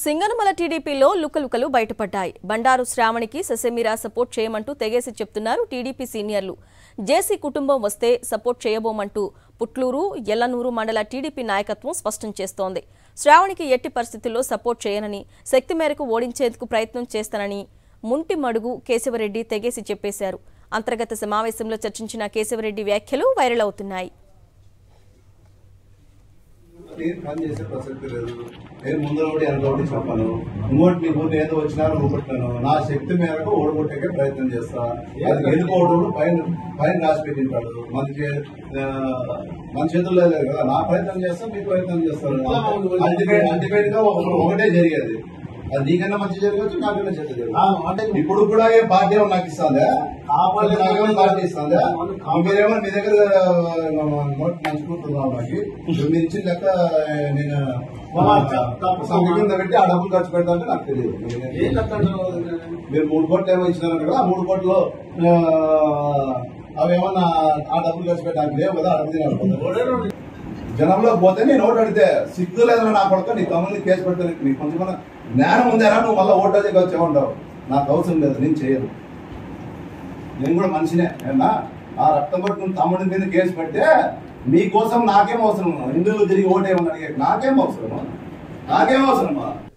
సింగనమల టీడీపీలో లుకలుకలు బయటపడ్డాయి బండారు శ్రావణికి ససెమిరా సపోర్ట్ చేయమంటూ తెగేసి చెప్తున్నారు టీడీపీ సీనియర్లు జేసీ కుటుంబం వస్తే సపోర్ట్ చేయబోమంటూ పుట్లూరు ఎల్లనూరు మండల టీడీపీ నాయకత్వం స్పష్టం చేస్తోంది శ్రావణికి ఎట్టి పరిస్థితుల్లో సపోర్ట్ చేయనని శక్తి మేరకు ఓడించేందుకు ప్రయత్నం చేస్తానని ముంటి మడుగు కేశవరెడ్డి తెగేసి చెప్పేశారు అంతర్గత సమావేశంలో చర్చించిన కేశవరెడ్డి వ్యాఖ్యలు వైరల్ అవుతున్నాయి నేను పని చేసే ప్రసక్తి లేదు నేను ముందు ఒకటి వెనక ఒకటి చెప్పాను ఇంకోటి నీ ఊరిని ఏదో వచ్చినా ఊరుకుంటాను నా శక్తి మేరకు ఓడగొట్టే ప్రయత్నం చేస్తా అది ఎన్నుకోవడం పైన పైన రాసి పెట్టింటాడు మన చే- ఆ, మన చేతుల్లో లేదు కదా నా ప్రయత్నం చేస్తా మీ ప్రయత్నం చేస్తాను అల్టిమేట్ అల్టిమేట్ గా ఒక- ఒకటే జరిగేది అది నీకన్నా మంచి జరగచ్చు నాకన్నా చెడ్డ జరగచ్చు ఇప్పుడు కూడా ఏ పార్టీ ఏమో నాకు ఇస్తుందా ఇప్పుడు నాకేమో పార్టీ ఇస్తుందా మీరేమో మీ దగ్గర నోట్ మంచుకుంటున్నావు నాకు ఇప్పుడు మీరు ఇచ్చిన లెక్క నేను సంఘం కింద పెట్టి ఆ డబ్బులు ఖర్చు పెడతా అంటే నాకు తెలియదు మీరు మూడు కోట్లు ఏమో ఇచ్చినారు కదా ఆ మూడు కోట్లు ఆ, అవేమన్నా ఆ డబ్బులు ఖర్చు పెట్టడానికి లేవు కదా అడుగు తినాలి జనంలో పోతే నేను ఓటు అడిగితే సిగ్గు లేదని నా కొడుకు నీ తమ్ముని కేసు పెడితే నీకు కొంచెం జ్ఞానం ఉందేనా నువ్వు మళ్ళీ ఓటు అడిగి వచ్చే ఉండవు నాకు అవసరం లేదు నేను చేయను నేను కూడా మనిషినే ఏమన్నా ఆ రక్తం పట్టుకుని తమ్ముడి మీద కేసు పెడితే మీకోసం నాకేం అవసరం హిందువులు తిరిగి ఓటేమని అడిగే నాకేం అవసరమా నాకేం అవసరమా